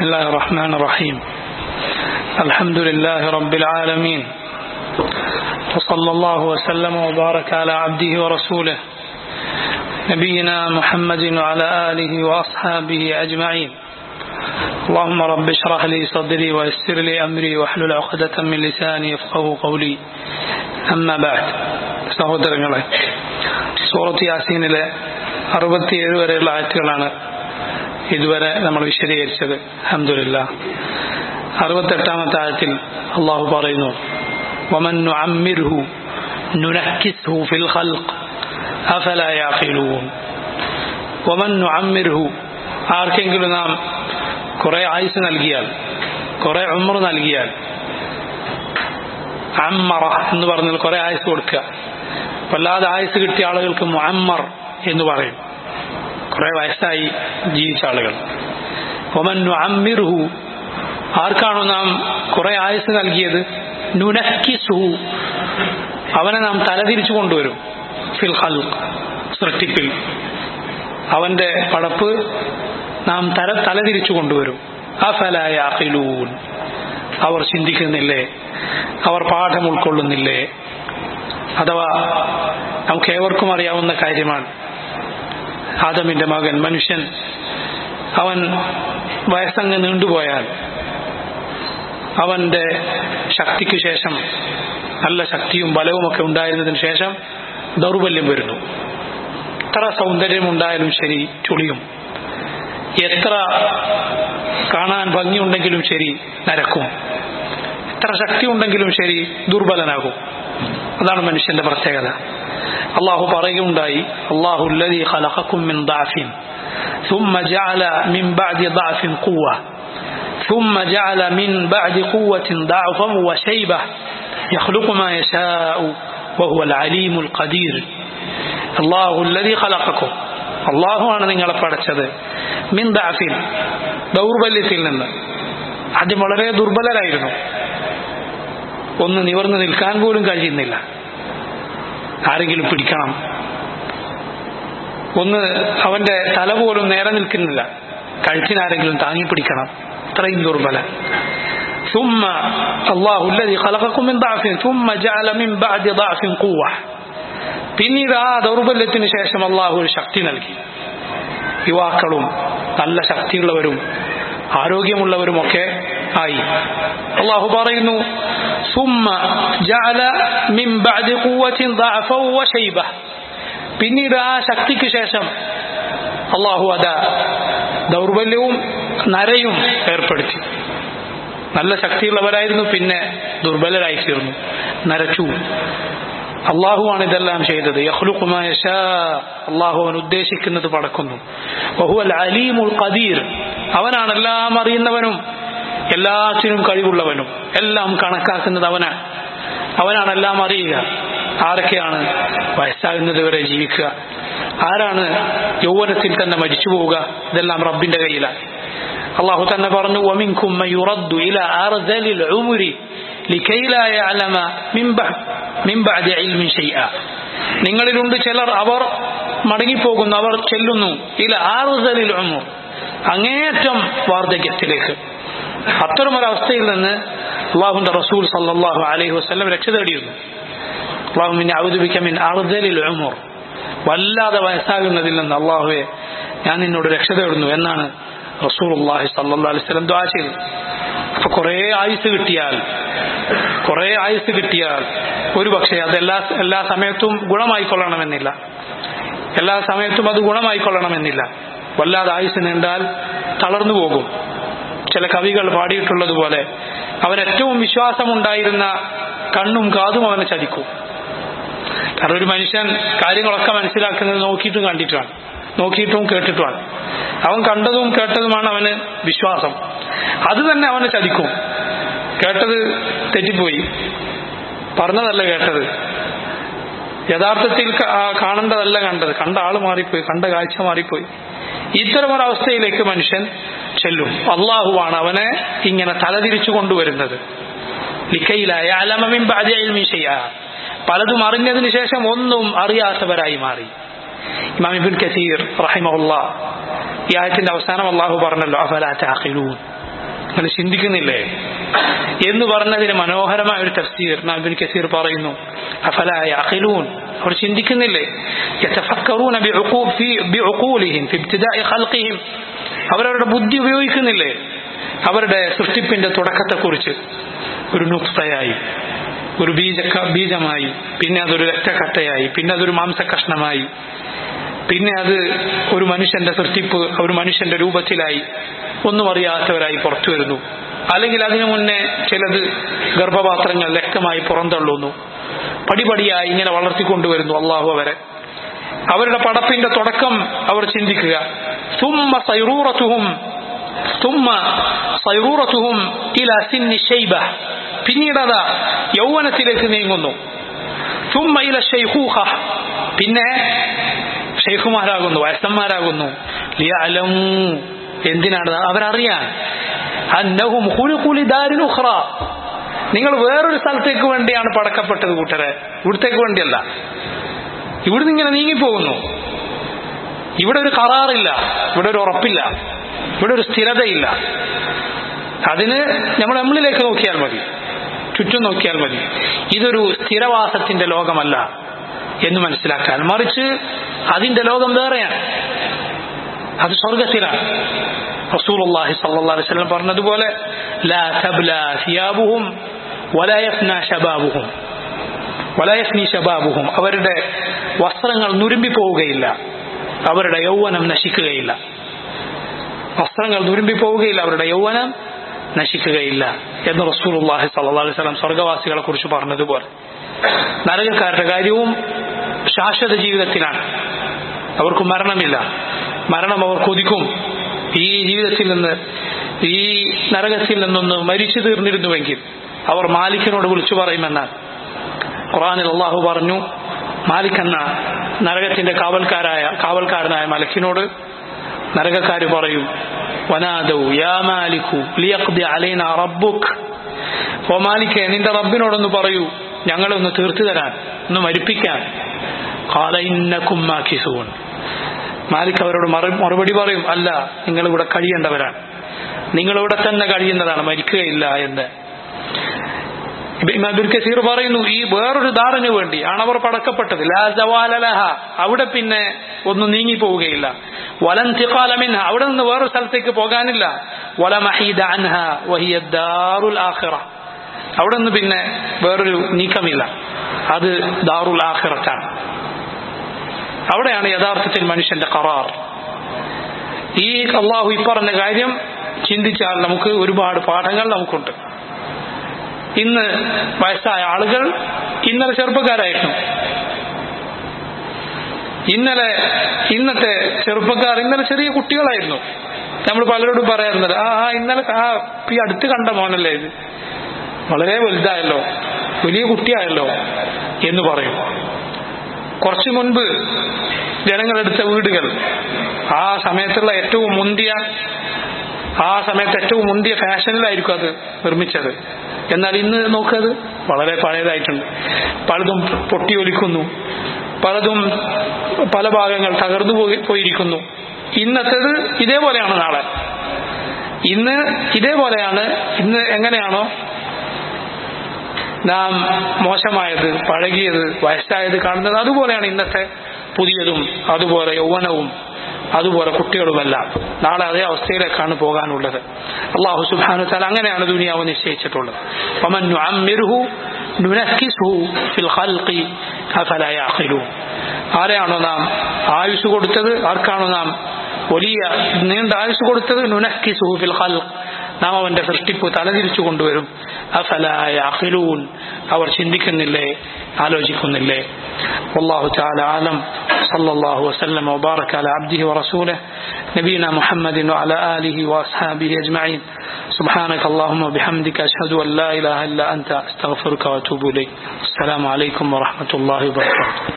الله الرحمن الرحيم الحمد لله رب العالمين وصلى الله وسلم وبارك على عبده ورسوله نبينا محمد وعلى آله وأصحابه أجمعين اللهم رب اشرح لي صدري ويسر لي أمري واحلل عقدة من لساني يفقه قولي أما بعد സഹോദരങ്ങളെ സൂറത്ത് യാസീനിലെ അറുപത്തിയേഴ് വരെയുള്ള ആയത്തുകളാണ് ഇതുവരെ നമ്മൾ വിശദീകരിച്ചത് അഹമ്മദില്ല അറുപത്തെട്ടാമത്തെ ആയത്തിൽ അള്ളാഹു പറയുന്നു ومن نعمره ننكسه في الخلق أفلا يعقلون ومن نعمره ആർക്കെങ്കിലും നാം കുറെ ആയുസ് നൽകിയാൽ കുറെ ഉമർ നൽകിയാൽ അമ്മറ എന്ന് പറഞ്ഞാൽ കുറെ ആയുസ് കൊടുക്കുക വല്ലാതെ ആയുസ് കിട്ടിയ ആളുകൾക്ക് മുഅമ്മർ എന്ന് പറയും കുറെ വയസ്സായി ജീവിച്ച ആളുകൾ ഒമൻ അമ്മിർഹു ആർക്കാണോ നാം കുറെ ആയുസ് നൽകിയത് നുനക്കിസുഹു അവനെ നാം തലതിരിച്ചു കൊണ്ടുവരും ഫിൽ ഹൽക്ക് സൃഷ്ടിപ്പിൽ അവന്റെ പടപ്പ് നാം തല തലതിരിച്ചു കൊണ്ടുവരും അഫലായ അഖിലൂൻ അവർ ചിന്തിക്കുന്നില്ലേ അവർ പാഠം ഉൾക്കൊള്ളുന്നില്ലേ അഥവാ നമുക്ക് ഏവർക്കും അറിയാവുന്ന കാര്യമാണ് ആദമിന്റെ മകൻ മനുഷ്യൻ അവൻ വയസ്സങ്ങ് നീണ്ടുപോയാൽ അവന്റെ ശക്തിക്ക് ശേഷം നല്ല ശക്തിയും ബലവുമൊക്കെ ഉണ്ടായിരുന്നതിന് ശേഷം ദൗർബല്യം വരുന്നു എത്ര സൗന്ദര്യമുണ്ടായാലും ശരി ചുളിയും എത്ര കാണാൻ ഭംഗിയുണ്ടെങ്കിലും ശരി നരക്കും എത്ര ശക്തി ഉണ്ടെങ്കിലും ശരി ദുർബലനാകും അതാണ് മനുഷ്യന്റെ പ്രത്യേകത അള്ളാഹു പറയുകയുണ്ടായി അള്ളാഹു الذي خلقكم من ضعف ثم جعل من بعد ضعف قوة ثم جعل من بعد قوة ضعفا وشيبة يخلق ما يشاء وهو العليم القدير الله الذي خلقكم അള്ളാഹു ആണ് നിങ്ങളെ പടച്ചത് മിൻ ദാഫിൻ ദൗർബല്യത്തിൽ നിന്ന് ആദ്യം വളരെ ദുർബലരായിരുന്നു ഒന്ന് നിവർന്നു നിൽക്കാൻ പോലും കഴിയുന്നില്ല ആരെങ്കിലും പിടിക്കണം ഒന്ന് അവന്റെ തല പോലും നേരെ നിൽക്കുന്നില്ല കഴുത്തിനാരെങ്കിലും താങ്ങി പിടിക്കണം ഇത്രയും ദുർബല ثم الله الذي خلقكم من ضعف ثم جعل من بعد ضعف قوة പിന്നീട് ആ ദൗർബല്യത്തിന് ശേഷം അള്ളാഹു ഒരു ശക്തി നൽകി യുവാക്കളും നല്ല ശക്തിയുള്ളവരും ആരോഗ്യമുള്ളവരുമൊക്കെ ആയി അള്ളാഹു പറയുന്നു ثم جعل من بعد قوة ضعفا وشيبة പിന്നീട് ആ ശക്തിക്ക് ശേഷം അള്ളാഹു അതാ ദൗർബല്യവും നരയും ഏർപ്പെടുത്തി നല്ല ശക്തിയുള്ളവരായിരുന്നു പിന്നെ ദുർബലരായി തീർന്നു നരച്ചു അള്ളാഹുവാണ് ഇതെല്ലാം ചെയ്തത് അള്ളാഹു അവൻ ഉദ്ദേശിക്കുന്നത് പടക്കുന്നു അലീമുൽ ഖദീർ അവനാണ് എല്ലാം അറിയുന്നവനും എല്ലാത്തിനും കഴിവുള്ളവനും എല്ലാം കണക്കാക്കുന്നത് അവനാണ് അവനാണ് എല്ലാം അറിയുക ആരൊക്കെയാണ് വയസ്സാകുന്നത് വരെ ജീവിക്കുക ആരാണ് യൗവനത്തിൽ തന്നെ മരിച്ചു പോവുക ഇതെല്ലാം റബ്ബിന്റെ കയ്യിലാണ് അള്ളാഹു തന്നെ പറഞ്ഞു ومنكم من يرد إلى أرذل العمر لكي لا يعلم من بعد من بعد علم شيئا നിങ്ങളിലുണ്ട് ചിലർ അവർ മടങ്ങിപ്പോകുന്നു അവർ ചെല്ലുന്നു ഇല ആറുതലിൽ ഉമർ അങ്ങേറ്റം വാർദ്ധക്യത്തിലേക്ക് അത്തരമൊരവസ്ഥയിൽ നിന്ന് അള്ളാഹുന്റെ റസൂൽ സല്ലാഹു അലൈഹി വസ്ലം രക്ഷ തേടിയിരുന്നു അള്ളാഹുമിനെ ഔദ്യോഗിക്കമിൻ അറുതലിൽ ഉമർ വല്ലാതെ വയസ്സാകുന്നതിൽ നിന്ന് അള്ളാഹുവെ ഞാൻ നിന്നോട് രക്ഷ തേടുന്നു എന്നാണ് റസൂൽ അള്ളാഹി സല്ലാ അലൈവലം ദ്വാ ചെയ്തു അപ്പൊ കുറെ ആയുസ് കിട്ടിയാൽ കുറെ ആയുസ് കിട്ടിയാൽ ഒരു പക്ഷേ അത് എല്ലാ എല്ലാ സമയത്തും ഗുണമായിക്കൊള്ളണമെന്നില്ല എല്ലാ സമയത്തും അത് ഗുണമായിക്കൊള്ളണമെന്നില്ല വല്ലാതെ ആയുസ് നീണ്ടാൽ തളർന്നു പോകും ചില കവികൾ പാടിയിട്ടുള്ളതുപോലെ അവൻ ഏറ്റവും വിശ്വാസമുണ്ടായിരുന്ന കണ്ണും കാതും അവനെ ചതിക്കും കാരണം ഒരു മനുഷ്യൻ കാര്യങ്ങളൊക്കെ മനസ്സിലാക്കുന്നത് നോക്കിയിട്ടും കണ്ടിട്ടാണ് നോക്കിയിട്ടും കേട്ടിട്ടുമാണ് അവൻ കണ്ടതും കേട്ടതുമാണ് അവന് വിശ്വാസം അത് തന്നെ അവനെ ചതിക്കും കേട്ടത് തെറ്റിപ്പോയി പറഞ്ഞതല്ല കേട്ടത് യഥാർത്ഥത്തിൽ കാണേണ്ടതല്ല കണ്ടത് കണ്ട ആള് മാറിപ്പോയി കണ്ട കാഴ്ച മാറിപ്പോയി ഇത്തരമൊരവസ്ഥയിലേക്ക് മനുഷ്യൻ ചെല്ലും അള്ളാഹുവാണ് അവനെ ഇങ്ങനെ തലതിരിച്ചു കൊണ്ടുവരുന്നത് ലിക്കയിലായ അലമമിൻ ചെയ്യാ പലതും അറിഞ്ഞതിന് ശേഷം ഒന്നും അറിയാത്തവരായി മാറി ഇമാം ഇബിൻ കസീർ റഹിമഹുല്ല ഈ ആയത്തിന്റെ അവസാനം അള്ളാഹു പറഞ്ഞല്ലോ അഫലാ താഖിലൂൻ നിങ്ങൾ ചിന്തിക്കുന്നില്ലേ എന്ന് പറഞ്ഞതിന് മനോഹരമായ ഒരു തഫ്സീർ നബിൻ കസീർ പറയുന്നു അഫലായ അഖിലൂൻ അവർ ചിന്തിക്കുന്നില്ലേ യതഫക്കറൂന ബിഉഖൂ- ഫി- ബിഉഖൂലിഹിം ഫി ഇബ്തിദാഇ ഖൽഖിഹിം അവരവരുടെ ബുദ്ധി ഉപയോഗിക്കുന്നില്ലേ അവരുടെ സൃഷ്ടിപ്പിന്റെ തുടക്കത്തെക്കുറിച്ച് ഒരു നുക്തയായി ഒരു ബീജ ബീജമായി പിന്നെ അതൊരു രക്തക്കട്ടയായി പിന്നെ അതൊരു മാംസകഷ്ണമായി പിന്നെ അത് ഒരു മനുഷ്യന്റെ സൃഷ്ടിപ്പ് ഒരു മനുഷ്യന്റെ രൂപത്തിലായി ഒന്നും അറിയാത്തവരായി പുറത്തു വരുന്നു അല്ലെങ്കിൽ അതിനു മുന്നേ ചിലത് ഗർഭപാത്രങ്ങൾ രക്തമായി പുറന്തള്ളുന്നു പടിപടിയായി ഇങ്ങനെ വളർത്തിക്കൊണ്ടുവരുന്നു അള്ളാഹു അവരെ അവരുടെ പടപ്പിന്റെ തുടക്കം അവർ ചിന്തിക്കുക ثم صيرورتهم ثم صيرورتهم إلى سن الشيبة പിന്നീട് അതാ യൗവനത്തിലേക്ക് നീങ്ങുന്നു ثم إلى الشيخوخة പിന്നെ ഷെയ്ഖുമാരാകുന്നു വയസ്സന്മാരാകുന്നു ലിയഅലമൂ എന്തിനാണ് അവരറിയാൻ അന്നഹും ഖുലുഖു ലിദാരിൻ ഉഖ്റ നിങ്ങൾ വേറൊരു സ്ഥലത്തേക്ക് വേണ്ടിയാണ് പടക്കപ്പെട്ടത് കൂട്ടരെ ഇവിടത്തേക്ക് വേണ്ടിയല്ല ഇവിടുന്ന് ഇങ്ങനെ നീങ്ങിപ്പോകുന്നു ഇവിടെ ഒരു കറാറില്ല ഇവിടെ ഒരു ഉറപ്പില്ല ഇവിടെ ഒരു സ്ഥിരതയില്ല അതിന് നമ്മൾ നമ്മളിലേക്ക് നോക്കിയാൽ മതി ചുറ്റും നോക്കിയാൽ മതി ഇതൊരു സ്ഥിരവാസത്തിന്റെ ലോകമല്ല എന്ന് മനസ്സിലാക്കാൻ മറിച്ച് അതിന്റെ ലോകം വേറെയാണ് അത് സ്വർഗത്തിലാണ് റസൂലുള്ളാഹി സ്വല്ലല്ലാഹു അലൈഹി വസല്ലം പറഞ്ഞതുപോലെ ലാ തബ്ലാ സിയാബുഹും വലാ യഫ്നാ ശബാബുഹും വലാ യഫ്നി ശബാബുഹും അവരുടെ വസ്ത്രങ്ങൾ നുരുമ്പി പോവുകയില്ല അവരുടെ യൗവനം നശിക്കുകയില്ല വസ്ത്രങ്ങൾ നുരുമ്പി പോവുകയില്ല അവരുടെ യൗവനം നശിക്കുകയില്ല എന്ന് റസൂലുള്ളാഹി സ്വല്ലല്ലാഹു അലൈഹി വസല്ലം സ്വർഗവാസികളെ കുറിച്ച് പറഞ്ഞതുപോലെ നരകക്കാരുടെ കാര്യവും ശാശ്വത ജീവിതത്തിലാണ് അവർക്ക് മരണമില്ല മരണം അവർ കൊതിക്കും ഈ ജീവിതത്തിൽ നിന്ന് ഈ നരകത്തിൽ നിന്നൊന്ന് മരിച്ചു തീർന്നിരുന്നുവെങ്കിൽ അവർ മാലിക്കിനോട് വിളിച്ചു പറയുമെന്നാണ് ഖുറാനിൽ അള്ളാഹു പറഞ്ഞു മാലിക് എന്ന നരകത്തിന്റെ കാവൽക്കാരായ കാവൽക്കാരനായ മലക്കിനോട് നരകക്കാര് പറയും വനാദൗ യാ മാലിക്കു ലിയഖ്ദി അലൈന റബ്ബുക് ഓ മാലിക്കെ നിന്റെ റബ്ബിനോടൊന്ന് പറയൂ ഞങ്ങളെ ഒന്ന് തീർത്തു തരാൻ ഒന്ന് മരിപ്പിക്കാൻ ഖാല ഇന്നകും മാകിസൂൻ മാലിക് അവരോട് മറു- മറുപടി പറയും അല്ല നിങ്ങൾ ഇവിടെ കഴിയേണ്ടവരാണ് നിങ്ങൾ ഇവിടെ തന്നെ കഴിയുന്നതാണ് മരിക്കുകയില്ല എന്ന് ഇമാം ഇബ്നു കസീർ പറയുന്നു ഈ വേറൊരു ധാരന് വേണ്ടി ആണ് അവർ പടക്കപ്പെട്ടത് ലാ സവാല ലഹ അവിടെ പിന്നെ ഒന്നും നീങ്ങി പോവുകയില്ല വലൻ തിഖാല മിൻഹ അവിടെ നിന്ന് വേറൊരു സ്ഥലത്തേക്ക് പോകാനില്ല വല മഹീദ അൻഹ വഹിയ ദാറുൽ ആഖിറ അവിടെ നിന്ന് പിന്നെ വേറൊരു നീക്കമില്ല അത് ദാറുൽ ആഖിറത്താണ് അവിടെയാണ് യഥാർത്ഥത്തിൽ മനുഷ്യന്റെ കറാർ ഈ അള്ളാഹു ഈ പറഞ്ഞ കാര്യം ചിന്തിച്ചാൽ നമുക്ക് ഒരുപാട് പാഠങ്ങൾ നമുക്കുണ്ട് ഇന്ന് വയസ്സായ ആളുകൾ ഇന്നലെ ചെറുപ്പക്കാരായിരുന്നു ഇന്നലെ ഇന്നത്തെ ചെറുപ്പക്കാർ ഇന്നലെ ചെറിയ കുട്ടികളായിരുന്നു നമ്മൾ പലരോടും പറയാറുണ്ട് ആ ആ ഇന്നലെ ആ ഈ അടുത്ത് കണ്ട മോനല്ലേ ഇത് വളരെ വലുതായല്ലോ വലിയ കുട്ടിയായല്ലോ എന്ന് പറയും കുറച്ചു മുൻപ് ജനങ്ങളെടുത്ത വീടുകൾ ആ സമയത്തുള്ള ഏറ്റവും മുന്തിയ ആ സമയത്ത് ഏറ്റവും മുന്തിയ ഫാഷനിലായിരിക്കും അത് നിർമ്മിച്ചത് എന്നാൽ ഇന്ന് നോക്കത് വളരെ പഴയതായിട്ടുണ്ട് പലതും പൊട്ടിയൊലിക്കുന്നു പലതും പല ഭാഗങ്ങൾ തകർന്നു പോയി പോയിരിക്കുന്നു ഇന്നത്തേത് ഇതേപോലെയാണ് നാളെ ഇന്ന് ഇതേപോലെയാണ് ഇന്ന് എങ്ങനെയാണോ നാം മോശമായത് പഴകിയത് വയസ്സായത് കാണുന്നത് അതുപോലെയാണ് ഇന്നത്തെ പുതിയതും അതുപോലെ യൗവനവും അതുപോലെ കുട്ടികളുമെല്ലാം നാളെ അതേ അവസ്ഥയിലേക്കാണ് പോകാനുള്ളത് അള്ളാഹു സുബാനു താല അങ്ങനെയാണ് ദുനിയാവ് നിശ്ചയിച്ചിട്ടുള്ളത് ومن نعمره ننكسه في الخلق أفلا يعقلون ആരെയാണോ നാം ആയുസ് കൊടുത്തത് ആർക്കാണോ നാം വലിയ നീണ്ട ആയുസ് കൊടുത്തത് നുനക്കിസുഹു ഫിൽ ഖൽഖ് നാം അവന്റെ സൃഷ്ടിപ്പ് തലതിരിച്ചു കൊണ്ടുവരും അഫലായൂൻ അവർ ചിന്തിക്കുന്നില്ലേ ആലോചിക്കുന്നില്ലേ والله تعالى أعلم صلى الله وسلم وبارك على عبده ورسوله نبينا محمد وعلى آله وأصحابه أجمعين سبحانك اللهم وبحمدك أشهد أن لا إله إلا أنت أستغفرك وأتوب إليك السلام عليكم ورحمة الله وبركاته